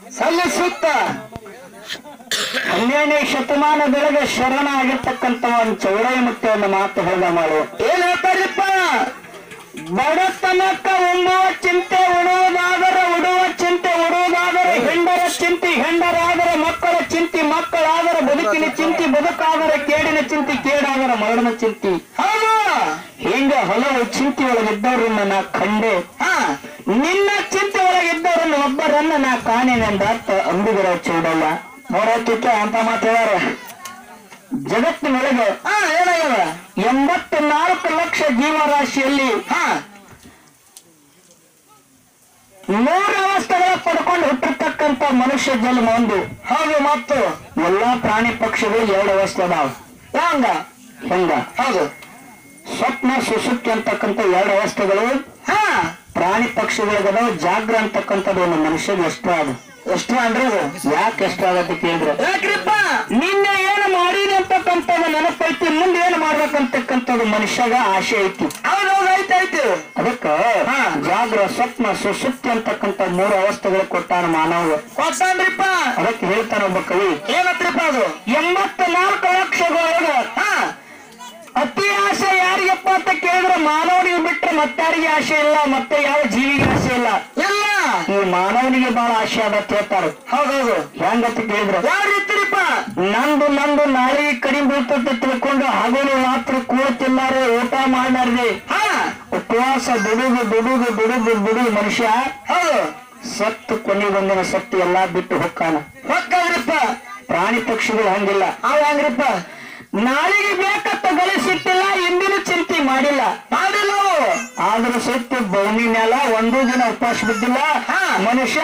ಸಲ್ಲಿಸುತ್ತ ಹನ್ನೆರಡನೇ ಶತಮಾನದೊಳಗೆ ಶರಣ ಆಗಿರ್ತಕ್ಕಂಥ ಒಂದು ಚೌಡಯ್ಯ ಮುತ್ತೆ ಒಂದು ಮಾತು ಹೇಳ್ದ ಮಾಡು ಏನ್ ಹೇಳ್ತಾರಿಪ್ಪ ಬಡತನಕ್ಕ ಉಣ್ಣುವ ಚಿಂತೆ ಉಡುವುದಾದರೆ ಉಡುವ ಚಿಂತೆ ಉಡುವುದಾದರೆ ಹೆಂಡರ ಚಿಂತಿ ಹೆಂಡರಾದರೆ ಮಕ್ಕಳ ಚಿಂತಿ ಮಕ್ಕಳಾದರೆ ಬದುಕಿನ ಚಿಂತಿ ಬದುಕಾದರೆ ಕೇಡಿನ ಚಿಂತಿ ಕೇಡಾದರೆ ಮರಣ ಚಿಂತಿ ಹೌದು ಹಿಂಗ ಹಲವು ಚಿಂತೆ ಒಳಗಿದ್ದವ್ರನ್ನ ನಾ ಕಂಡೆ ಹಾ ನಿನ್ನ ಚಿಂತೆ ಒಳಗಿದ್ದವರನ್ನ ಒಬ್ಬರನ್ನ ನಾ ಕಾಣೆನೆಂದ ಅರ್ಥ ಅಂಬಿಗರ ಚೌಡಯ್ಯ ನೋಡೋಕೆ ಅಂತ ಮಾತಾಡ್ಯಾರ ಜಗತ್ತಿನೊಳಗೆ ಹಾ ಏನಾಗ್ಯದ ಎಂಬತ್ನಾಲ್ಕು ಲಕ್ಷ ಜೀವರಾಶಿಯಲ್ಲಿ ಹಾ ಮೂರು ಅವಸ್ಥೆಗಳ ಪಡ್ಕೊಂಡು ಹುಟ್ಟಿರ್ತಕ್ಕಂಥ ಮನುಷ್ಯ ಜನ್ಮ ಒಂದು ಹೌದು ಮತ್ತು ಎಲ್ಲಾ ಪ್ರಾಣಿ ಪಕ್ಷಿಗಳು ಎರಡು ಅವಸ್ಥೆ ಅದಾವ ಹಂಗ ಹೆಂಗ ಹೌದು ಸ್ವಪ್ನ ಸುಸುಪ್ತಿ ಅಂತಕ್ಕಂಥ ಎರಡು ಅವಸ್ಥೆಗಳು ಹಾ ಪ್ರಾಣಿ ಪಕ್ಷಿಗಳಿಗದಾವ ಜಾಗ್ರ ಅಂತಕ್ಕಂಥದ್ದು ಒಂದು ಮನುಷ್ಯಗೆ ಎಷ್ಟು ಅದು ಎಷ್ಟು ಅಂದ್ರೆ ಅದು ಯಾಕೆ ಎಷ್ಟು ಆಗತ್ತೆ ಕೇಳಿದ್ರೆ ಯಾಕ್ರಿಪ್ಪ ನಿನ್ನೆ ಏನು ಮಾಡಿದೆ ಅಂತಕ್ಕಂಥದ್ದು ನೆನಪೈತಿ ಮುಂದೆ ಏನು ಮಾಡ್ಬೇಕಂತಕ್ಕಂಥದ್ದು ಮನುಷ್ಯಗ ಆಸೆ ಐತಿ ಹೌದು ಹೌದು ಐತೆ ಐತೆ ಅದಕ್ಕ ಹಾ. ಜಾಗ್ರ ಸ್ವಪ್ನ ಸುಸುಪ್ತಿ ಅಂತಕ್ಕಂಥ ಮೂರು ಅವಸ್ಥೆಗಳು ಕೊಟ್ಟಾನ ಮಾನವ ಕೊಡ್ತಾನ್ರಿಪ್ಪ ಅದಕ್ಕೆ ಹೇಳ್ತಾನ ಒಬ್ಬ ಕವಿ ಏನತ್ರಿಪ್ಪ ಅದು ಎಂಬತ್ನಾಲ್ಕು ಲಕ್ಷದೊಳಗ ಹಾ ಅತಿ ಆಸೆ ಯಾರಿಗಪ್ಪ ಅಂತ ಕೇಳಿದ್ರೆ ಮಾನವನಿಗೆ ಬಿಟ್ರೆ ಮತ್ತಾರಿಗೆ ಆಸೆ ಇಲ್ಲ ಮತ್ತೆ ಯಾವ ಜೀವಿಗೆ ಆಸೆ ಇಲ್ಲ ಇಲ್ಲ ಈ ಮಾನವನಿಗೆ ಬಹಳ ಆಸೆ ಅದತ್ ಹೇಳ್ತಾರ ಹೌದೌದು ಹೆಂಗಂತ ಕೇಳಿದ್ರೆ ಯಾವ ರೀತಿರಿಪ್ಪ ನಂದು ನಂದು ನಾಳೆ ಕಡಿಮೆ ಬೀಳ್ತದೆ ತಿಳ್ಕೊಂಡು ಹಗಲು ರಾತ್ರಿ ಕೂಳುತ್ತಿಲ್ಲಾರೆ ಊಟ ಮಾಡಾರ್ದೆ ಹಾ ಉಪವಾಸ ದುಡುಗು ದುಡುಗು ದುಡುಗು ದುಡುಗು ಮನುಷ್ಯ ಹೌದು ಸತ್ತು ಕೊನೆಗೊಂದಿನ ಸತ್ತು ಎಲ್ಲಾ ಬಿಟ್ಟು ಹೊಕ್ಕಾನ ಹೊಕ್ಕಲ್ರಿಪ್ಪ ಪ್ರಾಣಿ ಪಕ್ಷಿಗಳು ಹಂಗಿಲ್ಲ ಅವ್ ಹೆಂಗ್ರಿಪ್ಪ ನಾಳೆಗೆ ಬೇಕಂತ ಗಳಿಸಿಟ್ಟಿಲ್ಲ ಎಂದಿನ ಚಿಂತೆ ಮಾಡಿಲ್ಲ ಮಾಡಿಲ್ಲ ಆದ್ರೂ ಸಹಿತ ಭೂಮಿ ಮ್ಯಾಲ ಒಂದೂ ದಿನ ಉಪವಾಸ ಬಿದ್ದಿಲ್ಲ ಹಾ. ಮನುಷ್ಯ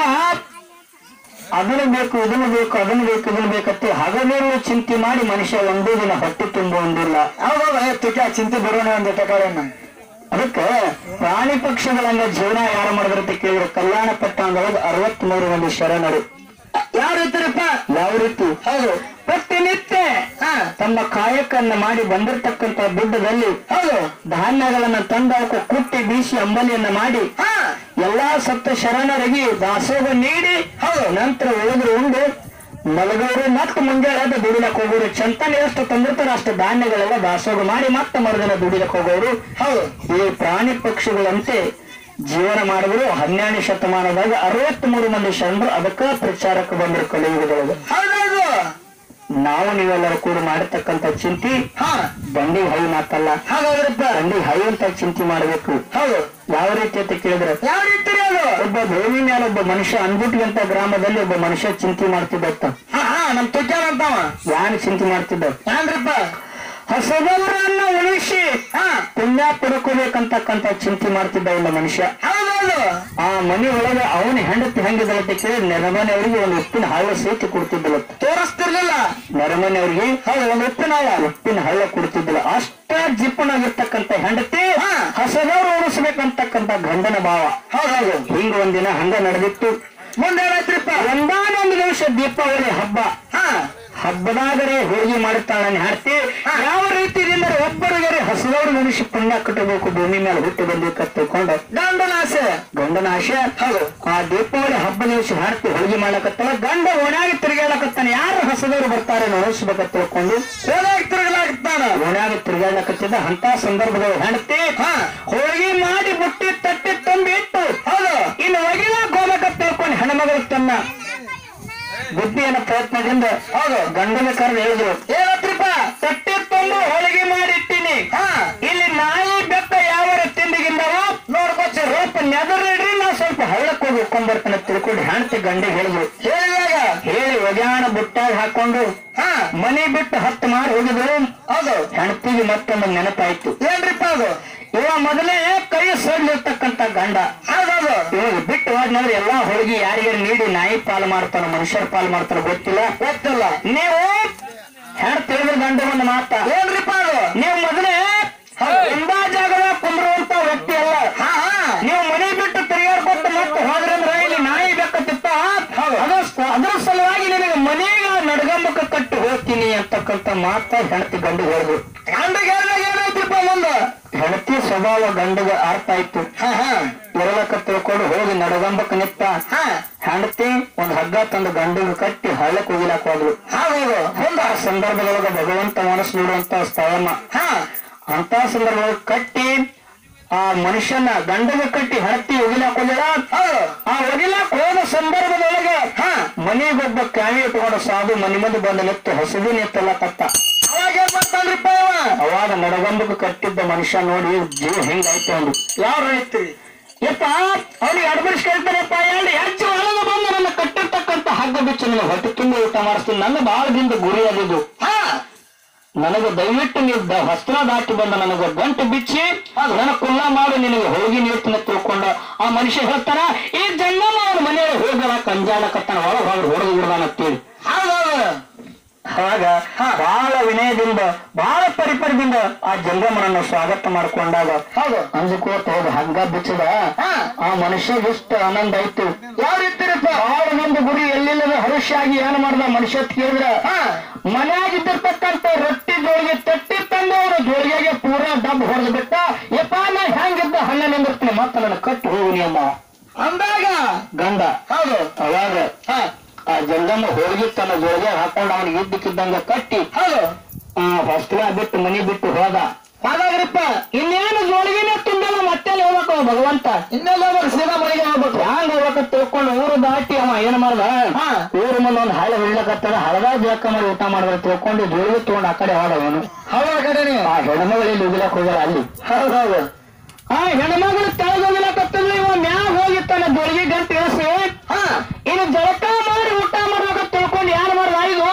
ಅದನ್ನು ಬೇಕು ಇದನ್ನು ಬೇಕು ಅದನ್ನು ಬೇಕು ಇದನ್ನು ಬೇಕಂತ ಹಗಲಿರುಳು ಚಿಂತೆ ಮಾಡಿ ಮನುಷ್ಯ ಒಂದೂ ದಿನ ಹೊಟ್ಟೆ ತುಂಬ ಒಂದಿಲ್ಲ ಹೌದೌದು ಏ ತುಕ ಚಿಂತೆ ಬರೋಣ ಒಂದ್ ಟಕಾಳನ್ನ ಅದಕ್ಕೆ ಪ್ರಾಣಿ ಪಕ್ಷಿಗಳಂಗ ಜೀವನ ಯಾರು ಮಾಡಿದ್ರಂತ ಕೇಳಿದ್ರೆ ಕಲ್ಯಾಣ ಪಟ್ಟಣದೊಳಗೆ ಅರವತ್ತ್ ಮೂರು ಮಂದಿ ಶರಣರು ಯಾವ ರೀತಿರಿಪ್ಪ ಯಾವ ರೀತಿ ಹೌದು ಪ್ರತಿನಿತ್ಯ ಹಾ ತಮ್ಮ ಕಾಯಕನ್ನ ಮಾಡಿ ಬಂದಿರತಕ್ಕಂತ ದುಡ್ಡದಲ್ಲಿ ಹೌದು ಧಾನ್ಯಗಳನ್ನ ತಂದು ಅವಕ್ಕೆ ಕುಟ್ಟಿ ಬೀಸಿ ಅಂಬಲಿಯನ್ನ ಮಾಡಿ ಹಾ ಎಲ್ಲಾ ಸಪ್ತ ಶರಣರಿಗೆ ದಾಸೋಹ ನೀಡಿ ಹೌದು ನಂತರ ಉಳಿದ್ರು ಉಂಡು ಮಲಗೋರು ಮತ್ತೆ ಮುಂಜಾನೆ ಎದ್ದು ದುಡಿಲಕ್ ಹೋಗೋರು ಚಂತನ ಎಷ್ಟು ತಂದಿರ್ತಾರ ಅಷ್ಟು ಧಾನ್ಯಗಳೆಲ್ಲ ದಾಸೋಹ ಮಾಡಿ ಮತ್ತೆ ಮರುದಿನ ದುಡಿಲಕ್ ಹೋಗೋರು ಹೌದು ಈ ಪ್ರಾಣಿ ಪಕ್ಷಿಗಳಂತೆ ಜೀವನ ಮಾಡಿದ್ರು ಹನ್ನೆರಡನೇ ಶತಮಾನದಾಗ ಅರವತ್ತ್ ಮೂರು ಮಂದಿ ಶರಣರು ಅದಕ್ಕ ಪ್ರಚಾರಕ್ಕೆ ಬಂದ್ರು ಕಲಿಯುಗದೊಳಗೆ ಹೌದೌದು ನಾವು ನೀವೆಲ್ಲರೂ ಕೂಡ ಮಾಡಿರ್ತಕ್ಕಂಥ ಚಿಂತೆ ಹಾ ದಂಡಿ ಹೈ ಮಾತಲ್ಲ ಹಾಗಾದ್ರಪ್ಪ ದಂಡಿ ಹೈ ಅಂತ ಚಿಂತೆ ಮಾಡಬೇಕು ಹೌದು ಯಾವ ರೀತಿ ಅಂತ ಕೇಳಿದ್ರೆ ಯಾವ ರೀತಿ ಅದು ಒಬ್ಬ ಭೂಮಿ ಮೇಲೆ ಒಬ್ಬ ಮನುಷ್ಯ ಅಂದ್ಬಿಟ್ಟಿಗಂತ ಗ್ರಾಮದಲ್ಲಿ ಒಬ್ಬ ಮನುಷ್ಯ ಚಿಂತೆ ಮಾಡ್ತಿದ್ದತ್ತ ಹಾ ಹಾ ನಮ್ ತುಕ್ಯಾರ ಅಂತಾವ ಯಾನ್ ಚಿಂತೆ ಮಾಡ್ತಿದ್ದ ಏನ್ರಿಪ್ಪ ಹಸದವರನ್ನ ಉಳಿಸಿ ಹಾ ಪುಣ್ಯ ಪಡ್ಕೋಬೇಕಂತಕ್ಕಂತ ಚಿಂತೆ ಮಾಡ್ತಿದ್ದ ಒಬ್ಬ ಮನುಷ್ಯ ಹೌದೌದು ಆ ಮನೆ ಒಳಗೆ ಅವನ ಹೆಂಡತಿ ಹೆಂಗಿದಳಂತ ಕೇಳಿ ನೆರಮನೆಯವರಿಗೆ ಒಂದು ಉಪ್ಪಿನ ಹಳ್ಳ ಸೇತಿ ಕೊಡ್ತಿದ್ದಳು ತೋರಿಸ್ತಿರ್ಲಿಲ್ಲ ನೆರಮನೆಯವರಿಗೆ ಹೌದು ಒಂದು ಉಪ್ಪಿನ ಹಳ್ಳ ಉಪ್ಪಿನ ಹಳ್ಳ ಕೊಡ್ತಿದ್ದಳು ಅಷ್ಟ ಜಿಪ್ಪನಾಗಿರ್ತಕ್ಕಂಥ ಹೆಂಡತಿ ಹಾ. ಹಸದವ್ರು ಉಳಿಸ್ಬೇಕಂತಕ್ಕಂಥ ಗಂಡನ ಭಾವ ಹೌದೌದು ಹಿಂಗ ಒಂದಿನ ಹಂಗ ನಡೆದಿತ್ತು ಮುಂದೆ ಏನಾಯ್ತ್ರಿಪ್ಪ ಒಂದಾನೊಂದು ದಿವಸ ದೀಪಾವಳಿ ಹಬ್ಬ ಹಾ ಹಬ್ಬದಾಗರೆ ಹೋಳಿಗೆ ಮಾಡುತ್ತಾಳೆ ಹೆಂಡತಿ ಯಾವ ರೀತಿಯಿಂದ ಒಬ್ಬರಿಗೆ ಹಸದವ್ರ ಮನುಷ್ಯ ಪುಣ್ಯ ಕಟ್ಟಬೇಕು ಭೂಮಿ ಮೇಲೆ ಹುಟ್ಟಿ ಬಂದಿಕ್ಕ ತಿಳ್ಕೊಂಡು ಗಂಡನ ಆಸೆ ಗಂಡನ ಆಶೆ ಹೌದು ಆ ದೀಪಾವಳಿ ಹಬ್ಬ ದಿವಸ ಹೆಂಡತಿ ಹೋಳಿಗೆ ಮಾಡಕತ್ತಾಳ ಗಂಡ ಓಣ್ಯಾಗ ತಿರುಗಾಡಕತ್ತಾನ ಯಾರು ಹಸದವ್ರು ಬರ್ತಾರೆ ನೋಡಿಸ್ಬೇಕಂತ ತಿಳ್ಕೊಂಡು ಓದಾಗಿ ತಿರುಗಲಾಗ್ತಾನ ಓಣ್ಯಾಗ ತಿರುಗಾಡಕತ್ತಿದ್ದ ಅಂತ ಸಂದರ್ಭದಲ್ಲಿ ಹೆಂಡತಿ ಹಾ ಹೋಳಿಗೆ ಮಾಡಿ ಬುಟ್ಟಿ ತಟ್ಟಿ ತುಂಬಿ ಇಟ್ಟು ಹೌದು ಇನ್ನು ಒಗಿಲಾಕ್ ಹೋಗ್ಬೇಕಂತ ತಿಳ್ಕೊಂಡು ಹೆಣ್ಮಗಳು ತನ್ನ ಬುದ್ಧಿಯನ್ನ ಪ್ರಯತ್ನದಿಂದ ಹೌದು ಗಂಡನ ಕರೆದು ಹೇಳಿದ್ರು ಏನತ್ರಿಪ್ಪ ತಟ್ಟೆ ತುಂಬ ಹೋಳಿಗೆ ಮಾಡಿಟ್ಟಿನಿ ಹಾ ಇಲ್ಲಿ ನಾಯಿ ಬೆಕ್ಕ ಯಾವ ತಿಂಡಿಗಿಂದವ ನೋಡ್ಕೊಚ್ಚ ಸ್ವಲ್ಪ ನೆದರಿಡ್ರಿ ನಾ ಸ್ವಲ್ಪ ಹಳ್ಳಕ್ಕೆ ಹೋಗಿ ಉಟ್ಕೊಂಡ್ಬರ್ತಾನೆ ತಿಳ್ಕೊಂಡು ಹೆಂಡತಿ ಗಂಡಿಗೆ ಹೇಳಿದ್ರು ಹೇಳಿದಾಗ ಹೇಳಿ ಒಗ್ಯಾಣ ಬುಟ್ಟಾಗ ಹಾಕೊಂಡು ಹಾ ಮನೆ ಬಿಟ್ಟು ಹತ್ತು ಮಾರು ಹೋಗಿದ್ರು ಹೌದು ಹೆಂಡತಿಗೆ ಮತ್ತೊಂದು ನೆನಪಾಯ್ತು ಏನ್ರಿಪ್ಪ ಅದು ಇವ ಮೊದಲೇ ಕೈ ಸಡ್ಲಿರ್ತಕ್ಕಂಥ ಗಂಡ ಹೌದೌದು ಇವಾಗ ಬಿಟ್ಟು ಹೋದ್ನಂದ್ರೆ ಎಲ್ಲಾ ಹೋಳಿಗೆ ಯಾರಿಗಾರು ನೀಡಿ ನಾಯಿ ಪಾಲು ಮಾಡ್ತಾನ ಮನುಷ್ಯರ ಪಾಲು ಮಾಡ್ತಾರ ಗೊತ್ತಿಲ್ಲ ಗೊತ್ತಿಲ್ಲ ನೀವು ಹೆಣ್ ತಿಳಿದ್ರ ಗಂಡ ಒಂದು ಮಾತ ಏನ್ರಿಪ್ಪ ಅದು ನೀವು ಮೊದಲೇ ಎಂಬಾ ಜಾಗದ ಕುಂದ್ರುವಂತ ವ್ಯಕ್ತಿ ಅಲ್ಲ ಹಾ ಹಾ ನೀವು ಮನೆ ಬಿಟ್ಟು ತಿರುಗಾಡ್ಕೊಟ್ಟು ಮತ್ತೆ ಹೋದ್ರಂದ್ರೆ ಇಲ್ಲಿ ನಾಯಿ ಬೆಕ್ಕತ್ತಿತ್ತ ಅದ್ರ ಸ- ಅದ್ರ ಸಲುವಾಗಿ ನಿನಗೆ ಮನೆಗೆ ನಡ್ಗಂಬಕ್ಕ ಕಟ್ಟಿ ಹೋಗ್ತೀನಿ ಅಂತಕ್ಕಂಥ ಮಾತ ಹೆಂಡತಿ ಗಂಡು ಹೇಳಿದ್ರು ಗಂಡ ಹೇಳಿದಾಗ ಏನಾಯ್ತ್ರಿಪ್ಪ ಮುಂದ ಹೆಂಡತಿ ಸ್ವಭಾವ ಗಂಡಗ ಅರ್ಥ ಆಯ್ತು ಹಾ ಹಾ ಇರಲಕ್ಕ ತಿಳ್ಕೊಂಡು ಹೋಗಿ ನಡಗಂಬಕ್ ನಿತ್ತ ಹಾ ಹೆಂಡತಿ ಒಂದ್ ಹಗ್ಗ ತಂದು ಗಂಡಗ ಕಟ್ಟಿ ಹಳ್ಳಕ್ ಹೋಗಿಲಾಕ ಹೋದ್ರು ಹೌದು ಮುಂದ ಆ ಸಂದರ್ಭದೊಳಗ ಭಗವಂತ ಮನಸ್ಸು ನೋಡುವಂತ ಸ್ಥಳಮ್ಮ ಹಾ ಅಂತ ಸಂದರ್ಭದೊಳಗ ಕಟ್ಟಿ ಆ ಮನುಷ್ಯನ ಗಂಡಗ ಕಟ್ಟಿ ಹೆಂಡತಿ ಒಗಿಲಾಕ ಹೋಗಿಲ್ಲ ಹೌದು ಆ ಒಗಿಲಾಕ ಹೋದ ಸಂದರ್ಭದೊಳಗೆ ಹಾ ಮನೆಗೊಬ್ಬ ಕ್ಯಾವಿ ಇಟ್ಕೊಂಡು ಸಾಧು ಮನೆ ಮುಂದೆ ಬಂದು ನಿತ್ತು ಹಸಿದು ನಿತ್ತಲ್ಲ ಕತ್ತ ಅವಾಗ ಏನ್ ಮಾಡ್ತಾನ್ರಿಪ್ಪ ಅವ ಅವಾಗ ನಡಗಂಬಕ್ಕೆ ಕಟ್ಟಿದ್ದ ಮನುಷ್ಯ ನೋಡಿ ಜೀವ ಹೆಂಗಾಯ್ತು ಅಂದು ಯಾವ ರೈತ್ರಿ ಯಪ್ಪ ಅವ್ನಿಗೆ ಅಡ್ಮಿಟ್ಸ್ ಕೇಳ್ತಾರಪ್ಪ ಎರಡು ಹೆಚ್ಚು ಒಳಗೆ ಬಂದು ನನ್ನ ಕಟ್ಟಿರ್ತಕ್ಕಂಥ ಹಗ್ಗ ಬಿಚ್ಚು ನನ್ನ ಹೊಟ್ಟೆ ತುಂಬ ಊಟ ಮಾಡಿಸ್ತೀನಿ ನನ್ನ ಬಹಳ ದಿನದ ಗುರಿ ಅದಿದ್ದು ಹಾ ನನಗೆ ದಯವಿಟ್ಟು ನೀವು ದ- ವಸ್ತ್ರ ದಾಟಿ ಬಂದ ನನಗೆ ಗಂಟು ಬಿಚ್ಚಿ ನನ್ನ ಕುಲ್ಲ ಮಾಡಿ ನಿನಗೆ ಹೋಗಿ ನೀರ್ತಿನ ತಿಳ್ಕೊಂಡ ಆ ಮನುಷ್ಯ ಹೇಳ್ತಾರ ಈ ಜನ್ಮ ಅವನ ಮನೆಯೊಳಗೆ ಹೋಗಲ್ಲ ಕಂಜಾಡಕತ್ತಾನ ಒಳಗೆ ಹೋಗಿ ಹೊಡೆದು ಬಿಡ್ದಾನ ಅಂತೇಳಿ ಹೌದೌದು ಆಗ ಬಹಳ ವಿನಯದಿಂದ ಬಹಳ ಪರಿಪರದಿಂದ ಆ ಜಂಗಮನನ್ನು ಸ್ವಾಗತ ಮಾಡಿಕೊಂಡಾಗ ಹೌದು ಅಂಜಕೋತ ಹೋದ ಹಗ್ಗ ಬಿಚ್ಚದ ಹಾ ಆ ಮನುಷ್ಯ ಎಷ್ಟು ಆನಂದ ಆಯ್ತು ಯಾವ ರೀತಿರಿಪ್ಪ ಬಹಳ ಮಂದಿ ಗುರಿ ಎಲ್ಲಿಲ್ಲದ ಹರುಷ್ಯ ಆಗಿ ಏನ್ ಮಾಡ್ದ ಮನುಷ್ಯ ಅಂತ ಕೇಳಿದ್ರ ಹಾ ಮನ್ಯಾಗಿದ್ದಿರ್ತಕ್ಕಂಥ ರೊಟ್ಟಿ ಜೋಳಿಗೆ ತಟ್ಟಿ ತಂದು ಅವರ ಜೋಳಿಗೆಗೆ ಪೂರಾ ಡಬ್ ಹೊಡೆದು ಬಿಟ್ಟ ಯಪ್ಪ ನಾ ಹೆಂಗಿದ್ದ ಹಣ್ಣ ನಿಂದಿರ್ತೀನಿ ಮತ್ತೆ ನನ್ನ ಕಟ್ಟಿ ಹೋಗಿ ಅಮ್ಮ ಅಂದಾಗ ಗಂಡ ಹೌದು ಅವಾಗ ಹಾ ಆ ಜಂಗಮ್ಮ ಹೋಗಿ ತನ್ನ ಜೋಳಿಗೆ ಹಾಕೊಂಡು ಅವನಿಗೆ ಇದ್ದಕ್ಕಿದ್ದಂಗ ಕಟ್ಟಿ ಹೌದು ಆ ಹೊಸ್ತಿನ ಬಿಟ್ಟು ಮನಿ ಬಿಟ್ಟು ಹೋದ ಹಾಗಾಗ್ರಿಪ್ಪ ಇನ್ನೇನು ಜೋಳಿಗೆನೆ ತುಂಬಿಲ್ಲ ಮತ್ತೆ ಹೋಗ್ಬೇಕು ಭಗವಂತ ಇನ್ನೆಲ್ಲ ಹೋಗ್ಬೇಕು ಸೀದಾ ಮನೆಗೆ ಹೋಗ್ಬೇಕು ಹ್ಯಾಂಗ ಹೋಗ್ಬೇಕ ತಿಳ್ಕೊಂಡು ಊರು ದಾಟಿ ಅವ ಏನ್ ಮಾಡ್ದ ಹಾ. ಊರು ಮುಂದೆ ಒಂದು ಹಳ್ಳ ಹಿಡ್ಲಕತ್ತದ ಹಳದಾಗ ಜಾಕ ಮಾಡಿ ಊಟ ಮಾಡಿದ್ರೆ ತಿಳ್ಕೊಂಡು ಜೋಳಿಗೆ ತಗೊಂಡು ಆ ಕಡೆ ಹೋದ ಅವನು ಹೌದ ಕಡೆನೆ ಆ ಹೆಣ್ಮಗಳಲ್ಲಿ ಉಗಿಲಕ್ ಹೋಗಲ್ಲ ಅಲ್ಲಿ ಹೌದೌದು ಆ ಹೆಣ್ಮಗಳು ತೆಳಗ್ ಹೋಗಿಲಕತ್ತಲ್ಲ ಇವ ಮ್ಯಾಗ ಹೋಗಿ ತನ್ನ ಜೋಳಿಗೆ ಗಂಟು ಇಳಿಸಿ ಹಾ ಇನ್ನು ಜಳಕ ಮಾಡಿ ಊಟ ಮಾಡ್ಬೇಕ ತಿಳ್ಕೊಂಡು ಯಾರು ಮಾಡ್ದ ಇದು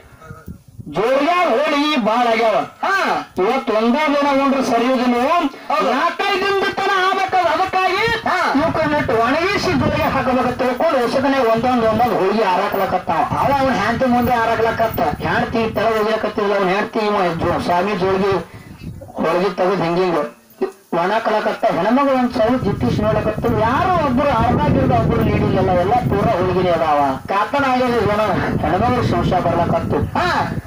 ಜೋಳಿಗ್ಯಾಗ ಹೋಳಿಗೆ ಬಾಳ ಆಗ್ಯಾವ ಹಾ ಇವತ್ತು ಒಂದೇ ದಿನ ಉಂಡ್ರೆ ಸರಿಯುದಿಲ್ಲ ನಾಲ್ಕೈದು ದಿನದ ತನ ಆಗ್ಬೇಕಲ್ಲ ಅದಕ್ಕಾಗಿ ಹಾ. ಇವಕ್ಕನ್ನಿಟ್ಟು ಒಣಗಿಸಿ ಜೋಳಿಗೆ ಹಾಕಬೇಕು ತಿಳ್ಕೊಂಡು ಹೊಸದನೆ ಒಂದೊಂದು ಒಂದೊಂದು ಹೋಳಿಗೆ ಹಾರಾಕ್ಲಕತ್ತಾವ ಅವ ಅವ್ನ ಹೆಂಡತಿ ಮುಂದೆ ಹಾರಾಕ್ಲಕತ್ತ ಹೆಂಡತಿ ತಳ ಹೋಗ್ಲಕತ್ತಿಲ್ಲ ಅವ್ನ ಹೆಂಡತಿ ಇವ ಜೋ- ಸ್ವಾಮಿ ಜೋಳಿಗೆ ಹೋಳಿಗೆ ತೆಗೆದು ಹೆಂಗಿಂಗು ಒಣಕಲಕತ್ತ ಹೆಣ್ಮಗಳು ಒಂದ್ ಸೌ ಜಿಟ್ಟಿಸ್ ನೋಡಕತ್ತ ಯಾರೋ ಒಬ್ರು ಅರ್ಧಾಗಿರ್ದ ಒಬ್ರು ನೀಡಿಲ್ಲಲ್ಲ ಎಲ್ಲ ಪೂರ ಹೋಳಿಗೆ ಅದಾವ ಕಾತನ ಆಗಿಲ್ಲ ಹೆಣ್ಮಗಳು ಸಂಶಯ ಬರ್ಲಕತ್ತು ಹಾ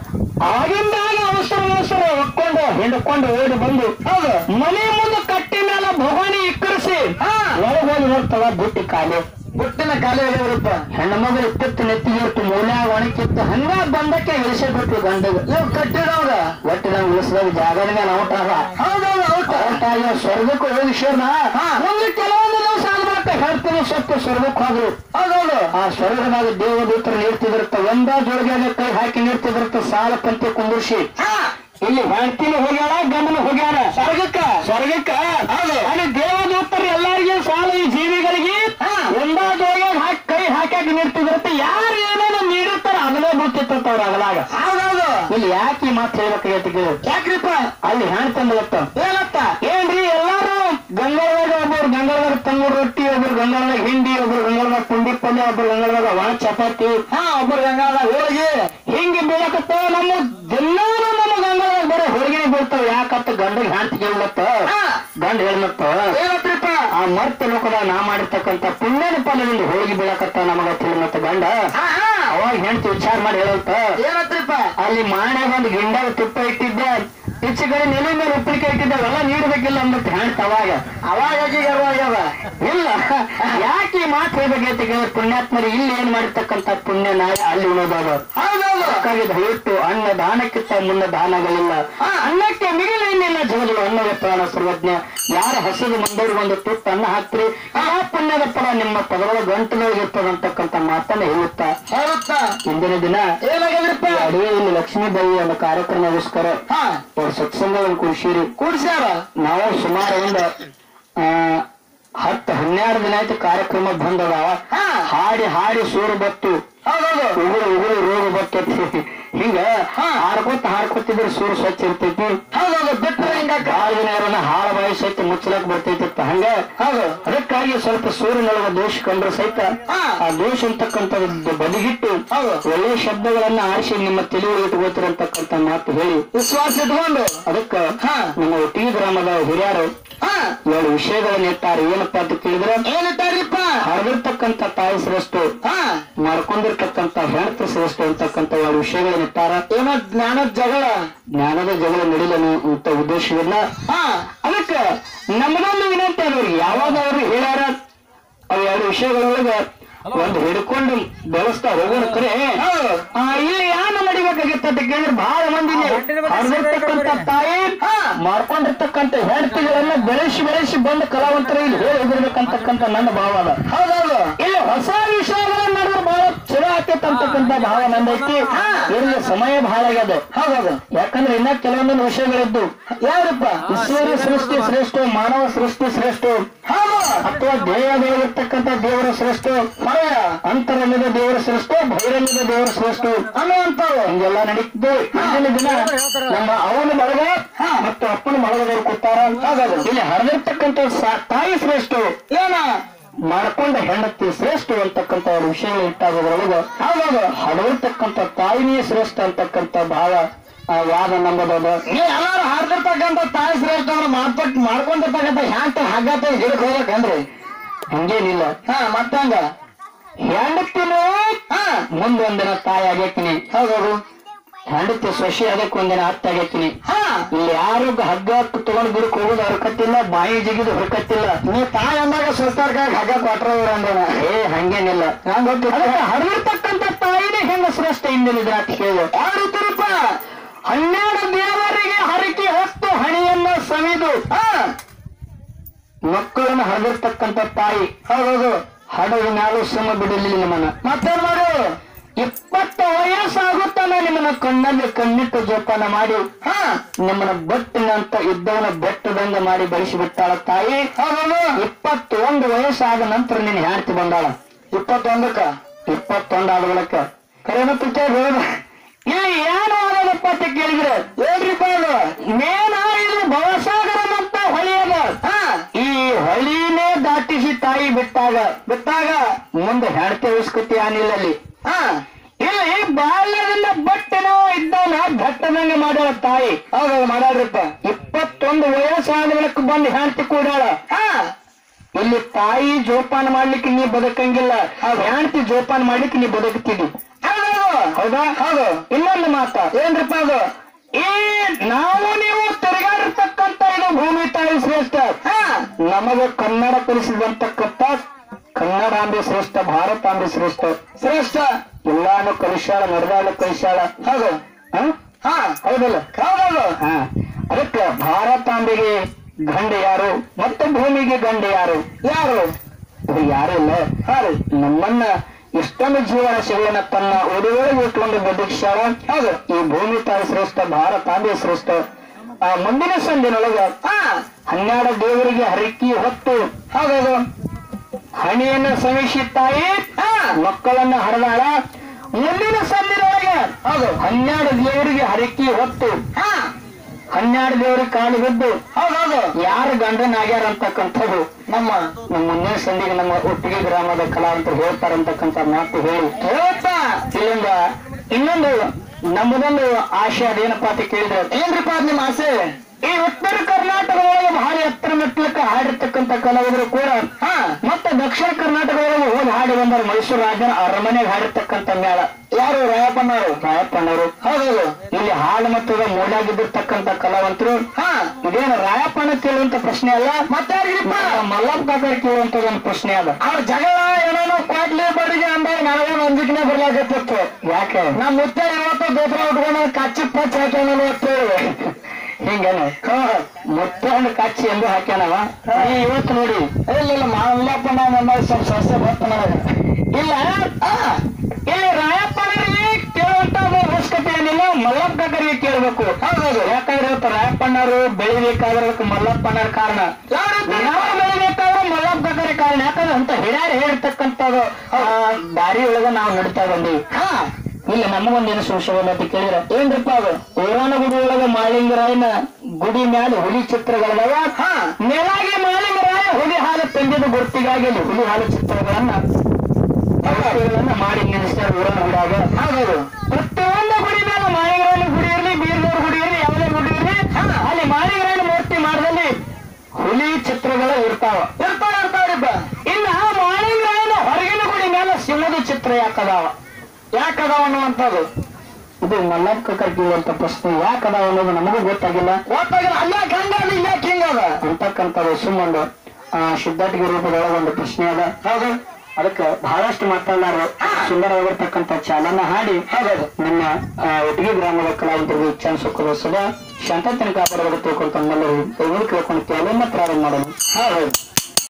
ಆಗಿಂದಾಗ ಅವಸರ ಅವಸರ ಒಕ್ಕೊಂಡು ಹಿಂಡ್ಕೊಂಡು ಓಡಿ ಬಂದು ಹೌದು ಮನೆ ಮುಂದೆ ಕಟ್ಟಿ ಮೇಲೆ ಭವಾನಿ ಇಕ್ಕರಿಸಿ ಹಾ ಒಳಗೆ ಹೋಗಿ ನೋಡ್ತಾವ ಬುಟ್ಟಿ ಕಾಲಿ ಬುಟ್ಟಿನ ಖಾಲಿ ಆಗಿದ್ರಪ್ಪ ಹೆಣ್ಣು ಮಗಳು ಇಪ್ಪತ್ತು ನೆತ್ತಿಗೆ ಇಟ್ಟು ಮೂಲ್ಯಾಗ ಒಣಕಿತ್ತು ಹಂಗ ಬಂದಕ್ಕೆ ಇಳಿಸಿ ಬಿಟ್ರು ಗಂಡಗ ಇವ್ ಕಟ್ಟಿದವಾಗ ಒಟ್ಟಿದಂಗ ಇಳಿಸಿದಾಗ ಜಾಗದ ಮೇಲೆ ಔಟ್ ಆಗ ಹೌದೌದು ಔಟ್ ಔಟ್ ಆಗಿ ಸ್ವರ್ಗಕ್ಕೆ ಹೋಗಿ ಶೇರ್ನ ಹಾ. ಒಂದು ಕೆಲವೊಂದು ದಿವಸ ಆಗ್ಬೇಕು ಹೇಳ್ತೀನಿ ಸತ್ತು ಸ್ವರ್ಗಕ್ಕೆ ಹೋದ್ರು ಹೌದೌದು ಆ ಸ್ವರ್ಗದಾಗ ದೇವದೂತರು ನೀಡ್ತಿದಿರ್ತ ಒಂದ ಜೋಳಿಗೆ ಕೈ ಹಾಕಿ ನೀಡ್ತಿದಿರ್ತ ಸಾಲ ಪಂಕ್ತಿ ಕುಂದಿರ್ಸಿ ಹಾ ಇಲ್ಲಿ ಹೆಂಡತಿನೂ ಹೋಗ್ಯಾಳ ಗಂಡನು ಹೋಗ್ಯಾರ ಸ್ವರ್ಗಕ್ಕ ಸ್ವರ್ಗಕ್ಕ ಹೌದು. ಅಲ್ಲಿ ದೇವದೂತರು ಎಲ್ಲರಿಗೂ ಸಾಲ ಈ ಜೀವಿಗಳಿಗೆ ಹಾ. ಒಂದಾದೊಳಗೆ ಹಾಕಿ ಕೈ ಹಾಕಿ ನಿಂತಿದ್ರತ್ತೆ ಯಾರು ಏನೇನು ನೀಡಿರ್ತಾರ ಅದನ್ನೇ ಬಿಡ್ತಿತ್ತ ಅವ್ರ ಅಗಲಾಗ ಹೌದೌದು ಇಲ್ಲಿ ಯಾಕೆ ಈ ಮಾತು ಹೇಳ್ಬೇಕಾಗೈತಿ ಕೇಳು ಯಾಕ್ರಿಪ್ಪ ಅಲ್ಲಿ ಹೆಣ್ತಂದತ್ತ ಏನತ್ತ ಏನ್ರಿ ಎಲ್ಲಾರು ಗಂಗಾಳದಾಗ ಒಬ್ಬರು ಗಂಗಾಳದಾಗ ತಂಗೂರು ರೊಟ್ಟಿ ಒಬ್ರು ಗಂಗಾಳದಾಗ ಹಿಂಡಿ ಒಬ್ರು ಗಂಗಾಳದಾಗ ಪುಂಡಿ ಪಲ್ಯ ಒಬ್ರು ಗಂಗಾಳದಾಗ ಒಣ ಚಪಾತಿ ಹಾ ಒಬ್ಬರು ಗಂಗಾಳ ಹೋಳಿಗೆ ಹಿಂಗೆ ಬೀಳಕತ್ತ ನಮ್ಮ ದಿನಾನು ನಮ್ಮ ಗಂಗಾಳದಾಗ ಬರೀ ಹೊರಗಿನ ಬೀಳ್ತಾವ ಯಾಕತ್ತ ಗಂಡಗೆ ಹೆಂಡತಿ ಹೇಳತ್ತ ಹಾ. ಗಂಡ ಹೇಳತ್ತ ಏನತ್ರಿಪ್ಪ ಆ ಮರ್ತ ಲೋಕದಾಗ ನಾ ಮಾಡಿರ್ತಕ್ಕಂಥ ಪುಣ್ಯದ ಫಲದಿಂದ ಹೋಳಿಗೆ ಬೀಳಕತ್ತ ನಮಗ ತಿಳಿಮತ್ತ ಗಂಡ ಹಾ ಹಾ ಅವಾಗ ಹೆಂಡತಿ ವಿಚಾರ ಮಾಡಿ ಹೇಳತ್ತ ಏನತ್ರಿಪ್ಪ ಅಲ್ಲಿ ಮಾನ್ಯಾಗ ಒಂದು ಗಿಂಡಾಗ ತುಪ್ಪ ಇಟ್ಟಿದ್ದ ಈಚೆ ಕಡೆ ನೆಲೆ ಮೇಲೆ ಉಪ್ಪಿನಕಾಯಿ ಇಟ್ಟಿದ್ದಾವೆಲ್ಲ ನೀಡಬೇಕಿಲ್ಲ ಅಂದ್ಬಿಟ್ಟು ಹೆಣ್ತ ಅವಾಗ ಅವಾಗ ಆಕಿಗೆ ಅರ್ವಾಗ್ಯದ ಇಲ್ಲ ಯಾಕೆ ಈ ಮಾತು ಹೇಳ್ಬೇಕೈತಿ ಕೇಳಿದ್ರೆ ಪುಣ್ಯಾತ್ಮರಿ ಇಲ್ಲಿ ಏನ್ ಮಾಡಿರ್ತಕ್ಕಂಥ ಪುಣ್ಯ ನಾಳೆ ಅಲ್ಲಿ ಉಳಿದವ ಹೌದೌದು ಅದಕ್ಕಾಗಿ ದಯವಿಟ್ಟು ಅನ್ನ ದಾನಕ್ಕಿಂತ ಮುನ್ನ ದಾನಗಳಿಲ್ಲ ಹಾ. ಅನ್ನಕ್ಕೆ ಮಿಗಿಲ ಏನಿಲ್ಲ ಜಗದಲ್ಲಿ ಅನ್ನದ ಪ್ರಾಣ ಸರ್ವಜ್ಞ ಯಾರ ಹಸಿದು ಮಂದವ್ರಿಗೆ ಒಂದು ತುತ್ತು ಅನ್ನ ಹಾಕ್ರಿ ಆ ಪುಣ್ಯದ ಫಲ ನಿಮ್ಮ ಪದಗಳ ಗಂಟಲೊಳಗೆ ಇರ್ತದಂತಕ್ಕಂಥ ಮಾತನ್ನ ಹೇಳುತ್ತಾ ಹೌದಾ ಇಂದಿನ ದಿನ ಏನಾಗ್ಯದ್ರಿಪ್ಪ ಅಡವಿಯಲ್ಲಿ ಲಕ್ಷ್ಮೀಬಾಯಿ ಅನ್ನೋ ಕಾರ್ಯಕ್ರಮಗೋಸ್ಕರ ಹಾ ಅವ್ರ ಸತ್ಸಂಗವನ್ನು ಕುಡಿಸಿರಿ ಕೂಡ್ಸ್ಯಾರ ನಾವು ಸುಮಾರು ಒಂದು ಆ, ಹತ್ತು ಹನ್ನೆರಡು ದಿನ ಆಯ್ತು ಕಾರ್ಯಕ್ರಮ ಬಂದದಾವ ಹಾ. ಹಾಡಿ ಹಾಡಿ ಸೂರು ಬತ್ತು ಹೌದೌದು ಉಗುರು ಉಗುರು ರೋಗ ಬರ್ತೈತಿ ಹಿಂಗ ಹಾ. ಹಾಡ್ಕೊತ ಹಾಡ್ಕೊತಿದ್ರೆ ಸೂರು ಸ್ವಚ್ಛ ಇರ್ತೈತಿ ಹೌದೌದು ಬಿಟ್ರೆ ಹಿಂಗಾಕ ಕಾಳ ದಿನ ಇರೋನ ಹಾಳ ಬಾಯಿ ಸಹಿತ ಮುಚ್ಚಲಕ್ ಬರ್ತೈತಿ ಹಂಗ ಹೌದು ಅದಕ್ಕಾಗಿ ಸ್ವಲ್ಪ ಸೂರ್ಯನೊಳಗ ದೋಷ ಕಂಡ್ರೆ ಸಹಿತ ಹಾ. ಆ ದೋಷ ಅಂತಕ್ಕಂಥದ್ದು ಬದಿಗಿಟ್ಟು ಹೌದು. ಒಳ್ಳೆಯ ಶಬ್ದಗಳನ್ನ ಆರಿಸಿ ನಿಮ್ಮ ತಿಳಿವು ಇಟ್ಕೋತಿರಂತಕ್ಕಂಥ ಮಾತು ಹೇಳಿ ವಿಶ್ವಾಸ ಇಟ್ಕೊಂಡು ಅದಕ್ಕ ಹಾ. ನಮ್ಮ ಒಟ್ಟಿ ಗ್ರಾಮದ ಹಿರಿಯರು ಹಾ ಏಳು ವಿಷಯಗಳನ್ನ ಇಟ್ಟಾರೆ ಏನಪ್ಪಾ ಅಂತ ಕೇಳಿದ್ರೆ ಏನಿಟ್ಟಾರಿಪ್ಪ ಹರಿದಿರ್ತಕ್ಕಂಥ ತಾಯಿ ಶ್ರೇಷ್ಠ ಹಾ ಮಾಡ್ಕೊಂಡಿರ್ತಕ್ಕಂಥ ಹೆಣ್ತು ಶ್ರೇಷ್ಠ ಅಂತಕ್ಕಂಥ ಏಳು ವಿಷಯಗಳನ್ನ ಇಟ್ಟಾರ ಏನೋ ಜ್ಞಾನದ ಜಗಳ ಜ್ಞಾನದ ಜಗಳ ನಡಿಲನು ಅಂತ ಉದ್ದೇಶವನ್ನ ಹಾ ಅದಕ್ಕೆ ನಮಗೊಂದು ವಿನಂತಿ ಅದ್ರಿಗೆ ಯಾವಾಗ ಅವ್ರು ಹೇಳ್ಯಾರ ಅವ್ ಎರಡು ವಿಷಯಗಳೊಳಗ ಒಂದು ಹಿಡ್ಕೊಂಡು ಬೆಳೆಸ್ತಾ ಹೋಗೋಣ ಕರೆ ಆ, ಇಲ್ಲಿ ಯಾನ ನಡಿಬೇಕಾಗಿತ್ತ ಅಂತ ಕೇಳಿದ್ರೆ ಬಹಳ ಮಂದಿ ಇಲ್ಲಿ ಹರಿದಿರ್ತಕ್ಕಂಥ ತಾಯಿ ಮಾಡ್ಕೊಂಡಿರ್ತಕ್ಕಂಥ ಹೆಂಡತಿಗಳನ್ನ ಬೆಳೆಸಿ ಬೆಳೆಸಿ ಬಂದ ಕಲಾವಂತರು ಇಲ್ಲಿ ಹೇಳಿ ಹೋಗಿರ್ಬೇಕಂತಕ್ಕಂಥ ನನ್ನ ಭಾವ ಅದ ಹೌದೌದು ಇಲ್ಲಿ ಹೊಸ ವಿಷಯಗಳನ್ನ ನಡೆದ್ರೆ ಬಹಳ ಚಲೋ ಆಗ್ತೈತೆ ಅಂತಕ್ಕಂಥ ಭಾವ ನಂದೈತಿ ಇಲ್ಲಿ ಸಮಯ ಬಹಳ ಆಗ್ಯದ ಹೌದೌದು ಯಾಕಂದ್ರೆ ಇನ್ನ ಕೆಲವೊಂದೊಂದು ವಿಷಯಗಳಿದ್ದು ಯಾರಪ್ಪ ಈಶ್ವರ ಸೃಷ್ಟಿ ಶ್ರೇಷ್ಠ ಮಾನವ ಸೃಷ್ಟಿ ಶ್ರೇಷ್ಠ ಅಥವಾ ದೇಹದೊಳಗಿರ್ತಕ್ಕಂಥ ದೇವರ ಶ್ರೇಷ್ಠ ಹೊರ ಅಂತರಂಗದ ದೇವರ ಶ್ರೇಷ್ಠ ಬಹಿರಂಗದ ದೇವರ ಶ್ರೇಷ್ಠ ಅನ್ನುವಂಥವು ಹಿಂಗೆಲ್ಲ ನಡೀತಿದ್ದು ಇಂದಿನ ದಿನ ನಮ್ಮ ಅವನ ಬಳಗ ಮತ್ತು ಅಪ್ಪನ ಬಳಗದವರು ಕೂತಾರ ಇಲ್ಲಿ ಹರಿದಿರ್ತಕ್ಕಂಥ ಸಾ- ತಾಯಿ ಶ್ರೇಷ್ಠ ಏನ ಮಾಡ್ಕೊಂಡ ಹೆಂಡತಿ ಶ್ರೇಷ್ಠ ಅಂತಕ್ಕಂಥ ಒಂದು ವಿಷಯಗಳು ಇಟ್ಟಾಗೋದ್ರೊಳಗ ಹೌದೌದು ಹಡವಿರ್ತಕ್ಕಂಥ ತಾಯಿನೇ ಶ್ರೇಷ್ಠ ಅಂತಕ್ಕಂಥ ಭಾವ ಆ ವಾದ ನಮ್ಮದದ ಎಲ್ಲಾರು ಹಾಡ್ತಿರ್ತಕ್ಕಂಥ ತಾಯಿ ಶ್ರೇಷ್ಠ ಅವ್ರು ಮಾಡ್ಕೊಟ್ ಮಾಡ್ಕೊಂಡಿರ್ತಕ್ಕಂಥ ಹ್ಯಾಂಟ ಹಗ್ಗತ ಗಿಡಕ್ ಹೋಗ್ಬೇಕಂದ್ರಿ ಹಂಗೇನಿಲ್ಲ ಹಾ ಮತ್ತಂಗ ಹೆಂಡತಿನೂ ಹಾ ಮುಂದೊಂದಿನ ತಾಯಿ ಆಗೇಕಿನಿ ಹೌದೌದು ಹೆಂಡತಿ ಸೊಸೆ ಅದಕ್ಕೆ ಒಂದಿನ ಅತ್ತ ಆಗೇಕಿನಿ ಇಲ್ಲಿ ಯಾರು ಹಗ್ಗ ತಗೊಂಡ್ ಗಿಡಕ್ ಹೋಗೋದು ಹೊರಕತ್ತಿಲ್ಲ ಬಾಯಿ ಜಿಗಿದು ಹೊರಕತ್ತಿಲ್ಲ ನೀ ತಾಯಿ ಅಂದಾಗ ಸ್ವಸ್ಥರ್ಕಾಗ ಹಗ್ಗ ಕೊಟ್ರ ಅಂದ್ರ ಏ ಹಂಗೇನಿಲ್ಲ ಹರಿದಿರ್ತಕ್ಕಂಥ ತಾಯಿನೇ ಹೆಂಗ ಶ್ರೇಷ್ಠ ಹಿಂದಿನ ಅಂತ ಕೇಳು ಯಾರು ತಿರುಪ ಹನ್ನೆರಡು ದೇವರಿಗೆ ಹರಕೆ ಹೊತ್ತು ಹಣಿಯನ್ನ ಸವಿದು ಮಕ್ಕಳನ್ನ ಹರಿದಿರ್ತಕ್ಕಂಥ ತಾಯಿ ಹೌದೌದು ಹಡಗು ಮ್ಯಾಲು ಸುಮ್ಮ ಬಿಡಲಿಲ್ಲ ನಿಮ್ಮನ್ನ ಮತ್ತೇನ್ ಮಾಡು ಇಪ್ಪತ್ತು ವಯಸ್ಸಾಗುತ್ತಾನ ನಿಮ್ಮನ್ನ ಕಣ್ಣಲ್ಲಿ ಕಣ್ಣಿಟ್ಟು ಜೋಪಾನ ಮಾಡಿ ಹಾ ನಿಮ್ಮನ್ನ ಬಟ್ಟಿನಂತ ಇದ್ದವನ ಬೆಟ್ಟದಂಗ ಮಾಡಿ ಬೆಳೆಸಿ ಬಿಟ್ಟಾಳ ತಾಯಿ ಹೌದೌದು ಇಪ್ಪತ್ತೊಂದು ವಯಸ್ಸಾದ ನಂತರ ನಿನ್ನ ಹೆಂಡತಿ ಬಂದಾಳ ಇಪ್ಪತ್ತೊಂದಕ್ಕ ಇಪ್ಪತ್ತೊಂದು ಆದ ಬಳಿಕ ಕರೆನ ತುಚ್ಚ ಹೇಳ ಇಲ್ಲಿ ಏನು ಆಗೋದಪ್ಪ ಅಂತ ಕೇಳಿದ್ರೆ ಏನ್ರಿಪ್ಪ ಅದು ಮೇನ ಇದು ಭವಸಾಗರ ಅಂತ ಹೊಳಿ ಅದ ಈ ಹೊಳಿನೇ ದಾಟಿಸಿ ತಾಯಿ ಬಿಟ್ಟಾಗ ಬಿಟ್ಟಾಗ ಮುಂದೆ ಹೆಂಡತಿ ಉಸ್ಕತಿ ಆನಿಲ್ಲಲ್ಲಿ ಇಲ್ಲಿ ಬಾಲ್ಯದಿಂದ ಬಟ್ಟೆನೋ ಇದ್ದವನ ಭಟ್ಟದಂಗ ಮಾಡ್ಯಾಳ ತಾಯಿ ಹೌದು ಮಾಡ್ಯಾಳ್ರಿಪ್ಪ ಇಪ್ಪತ್ತೊಂದು ವಯಸ್ಸಾದ ಬಳಿಕ ಬಂದು ಹೆಂಡತಿ ಕೂಡಾಳ ಇಲ್ಲಿ ತಾಯಿ ಜೋಪಾನ ಮಾಡ್ಲಿಕ್ಕೆ ನೀ ಬದುಕಂಗಿಲ್ಲ ಹೆಂಡತಿ ಜೋಪಾನ ಮಾಡ್ಲಿಕ್ಕೆ ನೀ ಬದುಕ್ತಿದ್ದಿ ಹೌದಾ ಹೌದು ಇನ್ನೊಂದು ಮಾತ ಏನ್ರಿಪ್ಪ ಅದು ಈ ನಾವು ನೀವು ತಿರುಗಾಡಿರ್ತಕ್ಕಂತ ಇದು ಭೂಮಿ ತಾಯಿ ಶ್ರೇಷ್ಠ ನಮಗೆ ಕನ್ನಡ ಕಲಿಸಿದಂತಕ್ಕಂತ ಕನ್ನಡಾಂಬೆ ಶ್ರೇಷ್ಠ ಭಾರತಾಂಬೆ ಶ್ರೇಷ್ಠ ಶ್ರೇಷ್ಠ ಎಲ್ಲಾನು ಕಲಿಸಾಳ ನಡೆದಾಳ ಕಲಿಸಾಳ ಹೌದು ಹಾ ಹೌದಲ್ಲ ಹೌದಲ್ಲ ಹಾ ಅದಕ್ಕೆ ಭಾರತಾಂಬೆಗೆ ಗಂಡ ಯಾರು ಮತ್ತು ಭೂಮಿಗೆ ಗಂಡ ಯಾರು ಯಾರು ಇದು ಯಾರು ಇಲ್ಲ ಹಾರು ನಮ್ಮನ್ನ ಇಷ್ಟೊಂದು ಜೀವನ ಶೈಲಿನ ತನ್ನ ಒಡವೆಗೆ ಇಟ್ಕೊಂಡು ಬದುಕಿಸಾಳ ಹೌದು ಈ ಭೂಮಿ ತಾಯಿ ಶ್ರೇಷ್ಠ ಭಾರತಾಂಬೆ ಶ್ರೇಷ್ಠ ಆ ಮುಂದಿನ ಸಂದಿನೊಳಗ ಹನ್ನೆರಡು ದೇವರಿಗೆ ಹರಕಿ ಹೊತ್ತು ಹೌದೌದು ಹಣಿಯನ್ನು ಸವಿಸಿ ತಾಯಿ ಮಕ್ಕಳನ್ನ ಹರಿದಾಳ ಮುಂದಿನ ಸಂದಿನೊಳಗೆ ಹೌದು ಹನ್ನೆರಡು ದೇವರಿಗೆ ಹರಕಿ ಹೊತ್ತು ಹನ್ನೆರಡು ದೇವರಿಗೆ ಕಾಲು ಬಿದ್ದು ಹೌದೌದು ಯಾರು ಗಂಡನಾಗ್ಯಾರ ಅಂತಕ್ಕಂಥದ್ದು ನಮ್ಮ ನಮ್ಮ ಮುಂದಿನ ಸಂದಿಗೆ ನಮ್ಮ ಒಟ್ಟಿಗೆ ಗ್ರಾಮದ ಕಲಾವಂತರು ಹೇಳ್ತಾರಂತಕ್ಕಂಥ ಮಾತು ಹೇಳಿ ಹೇಳ್ತಾ ಇಲ್ಲಿಂದ ಇನ್ನೊಂದು ನಮ್ಮದೊಂದು ಆಶೆ ಅದೇನಪ್ಪ ಅಂತ ಕೇಳಿದ್ರೆ ಏನ್ರಿಪ್ಪ ಅದ್ ನಿಮ್ಮ ಆಸೆ ಈ ಉತ್ತರ ಕರ್ನಾಟಕದೊಳಗೆ ಭಾರಿ ಎತ್ತರ ಮೆಟ್ಲಕ್ಕೆ ಹಾಡಿರ್ತಕ್ಕಂಥ ಕಲಾವಿದರು ಕೂಡ ಮತ್ತೆ ದಕ್ಷಿಣ ಕರ್ನಾಟಕದೊಳಗೆ ಹೋಗಿ ಹಾಡಿ ಬಂದರು ಮೈಸೂರು ರಾಜನ ಅರಮನೆಗೆ ಹಾಡಿರ್ತಕ್ಕಂಥ ಮೇಳ ಯಾರು ರಾಯಪ್ಪನವರು ರಾಯಪ್ಪನವರು ಹೌದೌದು ಇಲ್ಲಿ ಹಾಡು ಮತ್ತು ಮೂಡಾಗಿದ್ದಿರ್ತಕ್ಕಂಥ ಕಲಾವಂತರು ಇದೇನು ರಾಯಪ್ಪನ ಕೇಳುವಂತ ಪ್ರಶ್ನೆ ಅಲ್ಲ ಮತ್ತೆ ಮಲ್ಲಪ್ಪ ಕಾಕರ್ ಕೇಳುವಂತ ಒಂದು ಪ್ರಶ್ನೆ ಅದ ಅವ್ರ ಜಗಳ ಏನೇನೋ ಕ್ವಾಟ್ಲಿ ಬಡಿಗೆ ಅಂದಾಗ ನಾವೇನು ಅಂಜಿಕೆನೆ ಬರ್ಲಾಕತ್ತಿತ್ತು ಯಾಕೆ ನಮ್ಮ ಮುತ್ತ ಇವತ್ತು ದೋತ್ರ ಉಟ್ಕೊಂಡು ಕಚ್ಚಿ ಪಚ್ಚ ಹಾಕ್ಯಾನ ಅಂತೇಳಿ ಹಿಂಗೇನು ಮುತ್ತ ಹಣ್ಣು ಕಚ್ಚಿ ಎಂದು ಹಾಕ್ಯಾನವ ಈ ಇವತ್ತು ನೋಡಿ ಇಲ್ಲ ಇಲ್ಲ ಮಲ್ಲಪ್ಪ ನಮ್ಮ ಸ್ವಲ್ಪ ಸಸ್ಯ ಬರ್ತ ನನಗೆ ಇಲ್ಲ ಆ, ಇಲ್ಲಿ ರಾಯಪ್ಪನರಿಗೆ ಕೇಳುವಂತ ಅವಶ್ಯಕತೆ ಏನಿಲ್ಲ ಮಲ್ಲಪ್ಪಗರಿಗೆ ಕೇಳಬೇಕು ಹೌದೌದು ಯಾಕಂದ್ರೆ ಇವತ್ತು ರಾಯಪ್ಪನವರು ಬೆಳಿಬೇಕಾದ್ರೆ ಅದಕ್ಕೆ ಮಲ್ಲಪ್ಪನವ್ರ ಕಾರಣ ನಾವು ಬೆಳಿಬೇಕಾದ್ರೆ ಮಲ್ಲಪ್ಪಗರ ಕಾರಣ ಯಾಕಂದ್ರೆ ಅಂತ ಹಿರಿಯರು ಹೇಳಿರ್ತಕ್ಕಂಥದ್ದು ಆ, ದಾರಿ ಒಳಗ ನಾವು ನಡೀತಾ ಬಂದೀವಿ ಹಾ ಇಲ್ಲ ನಮಗೊಂದೇನು ಸಂಶಯ ಅಂತ ಕೇಳಿದ್ರೆ ಏನ್ರಪ್ಪ ಅದು ಊರಾನ ಗುಡಿ ಒಳಗ ಮಾಳಿಂಗರಾಯನ ಗುಡಿ ಮ್ಯಾಲ ಹುಲಿ ಚಿತ್ರಗಳದಾವ ಮೇಲಾಗಿ ಮಾಳಿಂಗರಾಯ ಹುಲಿ ಹಾಲು ತಂದಿದ ಗುರ್ತಿಗಾಗಿ ಇಲ್ಲಿ ಹುಲಿ ಹಾಲು ಚಿತ್ರಗಳನ್ನ ಅವಶ್ಯಗಳನ್ನ ಮಾಡಿ ನಿಲ್ಲಿಸ್ತಾರೆ ಊರನ ಗುಡಿಯಾಗ ಹೌದು ಪ್ರತಿಯೊಂದು ಗುಡಿ ಮೇಲೆ ಮಾಳಿಂಗರಾಯನ ಗುಡಿ ಇರಲಿ ಬೀರ್ದವ್ರ ಗುಡಿ ಇರಲಿ ಯಾವುದೇ ಗುಡಿ ಇರಲಿ ಅಲ್ಲಿ ಮಾಳಿಂಗರಾಯನ ಮೂರ್ತಿ ಮಾಡದಲ್ಲಿ ಹುಲಿ ಚಿತ್ರಗಳು ಇರ್ತಾವ ಇರ್ತಾವ ಇರ್ತಾವ್ರಿಪ್ಪ ಇನ್ನ ಮಾಳಿಂಗರಾಯನ ಹೊರಗಿನ ಗುಡಿ ಮೇಲೆ ಸಿಂಹದ ಚಿತ್ರ ಯಾಕದಾವ ಯಾಕದಾವ ಅನ್ನುವಂಥದ್ದು ಇದು ಮಲ್ಲಕ್ಕ ಕೇಳುವಂತ ಪ್ರಶ್ನೆ ಯಾಕದ ಅನ್ನೋದು ನಮಗೂ ಗೊತ್ತಾಗಿಲ್ಲ ಗೊತ್ತಾಗಿಲ್ಲ ಅಲ್ಲಾಕ್ ಹಂಗದ ಇಲ್ಲಾಕ್ ಹಿಂಗದ ಅಂತಕ್ಕಂಥದ್ದು ಸುಮ್ಮೊಂದು ಆ, ಸಿದ್ಧಾಟಿಗೆ ರೂಪದೊಳಗ ಒಂದು ಪ್ರಶ್ನೆ ಅದ ಹೌದು ಅದಕ್ಕೆ ಬಹಳಷ್ಟು ಮಾತಾಡಲಾರ ಸುಂದರವಾಗಿರ್ತಕ್ಕಂಥ ಚಾಲನ ಹಾಡಿ ಹೌದು ನನ್ನ ಆ, ಒಟ್ಟಿಗೆ ಗ್ರಾಮದ ಕಲಾವಿದರಿಗೆ ಚಾನ್ಸ್ ಹೋಗೋದು ಸದಾ ಶಾಂತತೆನ ಕಾಪಾಡೋದು ತಿಳ್ಕೊಂತ ನಮ್ಮೆಲ್ಲರೂ ಕೈಗಳು ಕೇಳ್ಕೊಂಡು ಕೆಲವನ್ನ ಪ್ರಾರಂಭ ಮಾಡೋಣ ಹೌದು